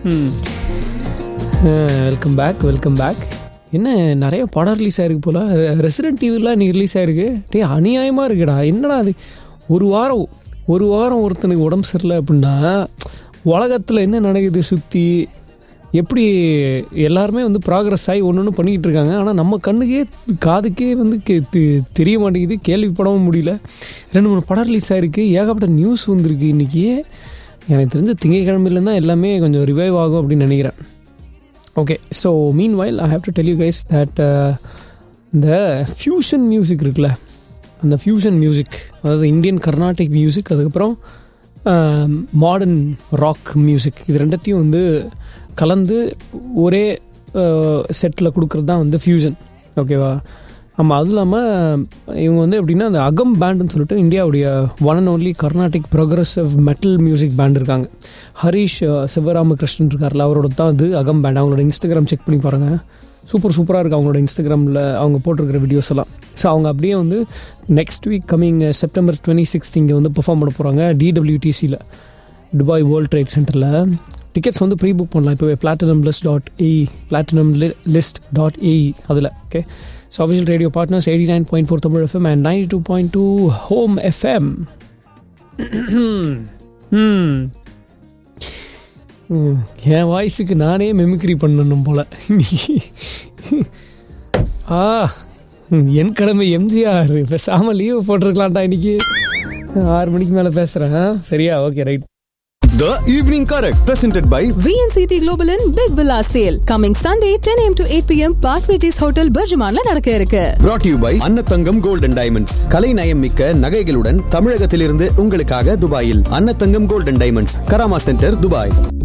Welcome back welcome back என்ன நிறைய படம் ரிலீஸ் ஆயிருக்கு போல ரெசிடென்ட் டிவிலாம் நீ ரிலீஸ் ஆயிருக்கு டே அநியாயமாக இருக்குடா என்னடா அது ஒரு வாரம் ஒரு வாரம் ஒருத்தனுக்கு உடம்பு சரியில்லை அப்படின்னா உலகத்தில் என்ன நடக்குது சுற்றி எப்படி எல்லாருமே வந்து ப்ராக்ரஸ் ஆகி ஒன்று ஒன்று பண்ணிக்கிட்டு இருக்காங்க ஆனால் நம்ம கண்ணுக்கே காதுக்கே வந்து கே- தெ- தெரிய மாட்டேங்குது கேள்விப்படவும் முடியல ரெண்டு மூணு படம் ரிலீஸ் ஆயிருக்கு ஏகப்பட்ட நியூஸ் வந்திருக்கு இன்றைக்கி எனக்கு தெரிஞ்ச திங்கக்கிழமையில தான் எல்லாமே கொஞ்சம் ரிவைவ் ஆகும் அப்படின்னு நினைக்கிறேன் okay so meanwhile I have to tell you guys that இந்த ஃப்யூஷன் மியூசிக் இருக்குல்ல அந்த ஃப்யூஷன் மியூசிக் அதாவது இந்தியன் கர்நாடிக் மியூசிக் அதுக்கப்புறம் மாடர்ன் ராக் மியூசிக் இது ரெண்டத்தையும் வந்து கலந்து ஒரே செட்டில் கொடுக்குறது தான் வந்து ஃப்யூஷன் ஓகேவா ஆமாம் அதுவும் இல்லாமல் இவங்க வந்து எப்படின்னா அந்த அகம் பேண்டுன்னு சொல்லிட்டு இந்தியாவுடைய one and only Carnatic progressive metal music band இருக்காங்க ஹரிஷ் அஹ், சிவராமகிருஷ்ணன் இருக்கார்ல அவரோட தான் அது அகம் பேண்ட் அவங்களோட இன்ஸ்டாகிராம் செக் பண்ணி பாருங்கள் சூப்பர் சூப்பராக இருக்குது அவங்களோட இன்ஸ்டாகிராமில் அவங்க போட்டிருக்கிற வீடியோஸ் எல்லாம் ஸோ அவங்க அப்படியே வந்து next week coming September twenty sixth இங்கே வந்து பெர்ஃபார்ம் பண்ண போகிறாங்க டிடபிள்யூடிசியில் துபாய் வேர்ல்ட் ட்ரேட் சென்டரில் டிக்கெட்ஸ் வந்து ப்ரீ புக் பண்ணலாம் இப்போவே platinum list dot AE platinum list dot AE அதில் okay so official radio partners eighty nine point four Tamil FM and ninety two point two home FM என் வாய்ஸுக்கு நானே mimicry பண்ணணும் போல ஆ என் கடமை எம்ஜிஆர் பேசாமல் லீவு போட்டிருக்கலாம்டா இன்னைக்கு ஆறு மணிக்கு மேலே பேசுகிறேன் சரியா okay right The Evening Correct, presented by VNCT Global in Big Villa Sale coming Sunday 10 a.m. to 8 p.m. Park Regis Hotel Berjumanla நடக்க இருக்கு brought to you by Annathangam gold and diamonds கலை நயம் மிக்க நகைகளுடன் தமிழகத்திலிருந்து உங்களுக்காக துபாயில் Annathangam gold and diamonds Karama centre Dubai